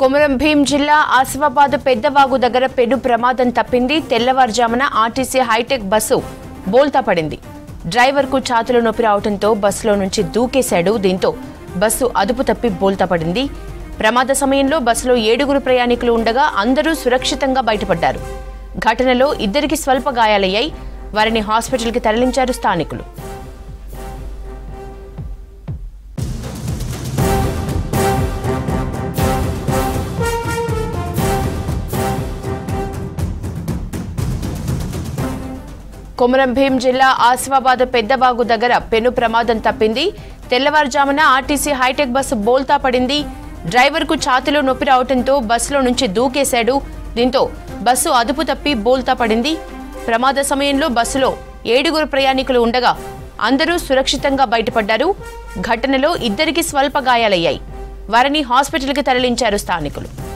కొమరం భీం జిల్లా ఆసిఫాబాద్ పెద్దవాగు దగ్గర పెను ప్రమాదం తప్పింది తెల్లవారుజామున ఆర్టీసీ హైటెక్ బస్సు బోల్తా పడింది డ్రైవర్కు ఛాతులు నొప్పి రావడంతో బస్సులో నుంచి దూకేశాడు దీంతో బస్సు అదుపు తప్పి బోల్తా పడింది ప్రమాద సమయంలో బస్సులో ఏడుగురు ప్రయాణికులు ఉండగా అందరూ సురక్షితంగా బయటపడ్డారు ఘటనలో ఇద్దరికి స్వల్ప గాయాలయ్యాయి వారిని హాస్పిటల్కి తరలించారు స్థానికులు కొమరం భీం జిల్లా ఆసిఫాబాద్ పెద్దబాగు దగ్గర పెను ప్రమాదం తప్పింది తెల్లవారుజామున ఆర్టీసీ హైటెక్ బస్సు బోల్తా పడింది డ్రైవర్కు ఛాతిలో నొప్పి రావడంతో బస్సులో నుంచి దూకేశాడు దీంతో బస్సు అదుపు తప్పి బోల్తా పడింది ప్రమాద సమయంలో బస్సులో ఏడుగురు ప్రయాణికులు ఉండగా అందరూ సురక్షితంగా బయటపడ్డారు ఘటనలో ఇద్దరికి స్వల్ప గాయాలయ్యాయి వారిని హాస్పిటల్కి తరలించారు స్థానికులు